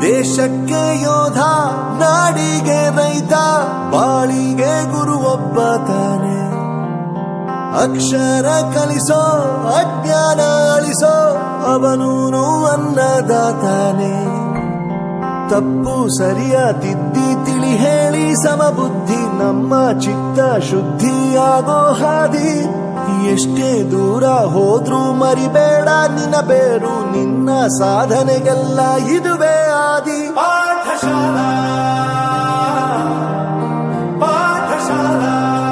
ದೇಶಕ್ಕೆ ಯೋಧ ನಾಡಿಗೆ ರೈತ ಬಾಳಿಗೆ ಗುರು ಒಬ್ಬ ತಾನೆ ಅಕ್ಷರ ಕಲಿಸೋ ಅಜ್ಞಾನ ಅಳಿಸೋ ಅವನೂನು ಅನ್ನದಾತಾನೆ ತಪ್ಪು ಸರಿಯ ತಿದ್ದಿ ತಿಳಿ ಹೇಳಿ ಸಮಬುದ್ಧಿ ನಮ್ಮ ಚಿತ್ತ ಶುದ್ಧಿಯಾಗೋ ಹಾದಿ ಎಷ್ಟೇ ದೂರ ಹೋದ್ರೂ ಮರಿಬೇಡ ನಿನ್ನ ಬೇರು ನಿನ್ನ ಸಾಧನೆಗೆಲ್ಲ ಇದುವೇ ಆದಿ ಪಾಠಶಾಲಾ ಪಾಠಶಾಲಾ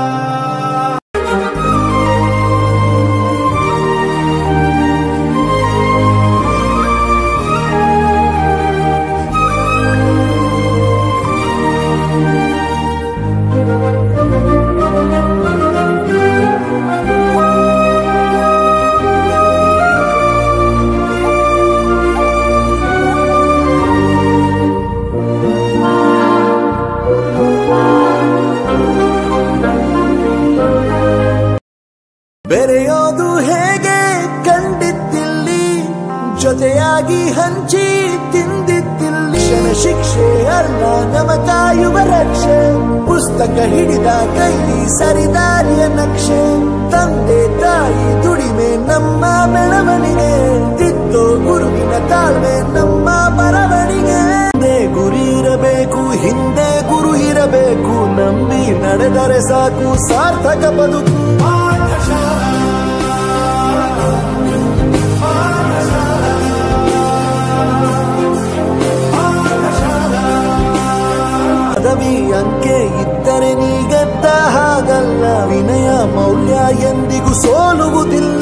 ಬೆರೆಯೋದು ಹೇಗೆ ಕಂಡಿದ್ದಿಲ್ಲಿ ಜೊತೆಯಾಗಿ ಹಂಚಿ ತಿಂದಿದ್ದಿಲ್ಲಿ ಕ್ಷಣ ಶಿಕ್ಷೆ ಅಲ್ಲ ನಮ ಕಾಯುವ ರಕ್ಷೆ ಪುಸ್ತಕ ಹಿಡಿದ ಕೈಲಿ ಸರಿದಾರಿಯ ನಕ್ಷೆ ತಂದೆ ತಾಯಿ ದುಡಿಮೆ ನಮ್ಮ ಬೆಳವಣಿಗೆ ತಿದ್ದೋ ಗುರುವಿನ ತಾಳ್ಮೆ ನಮ್ಮ ಬರವಣಿಗೆ ಹಿಂದೆ ಗುರಿ ಇರಬೇಕು ಹಿಂದೆ ಗುರು ಇರಬೇಕು ನಂಬಿ ನಡೆದರೆ ಸಾಕು ಸಾರ್ಥಕ ಬದುಕು ಪದವಿ ಅಂಕೆ ಇದ್ದರೆ ನೀ ಗೆದ್ದ ಹಾಗಲ್ಲ ವಿನಯ ಮೌಲ್ಯ ಎಂದಿಗೂ ಸೋಲುವುದಿಲ್ಲ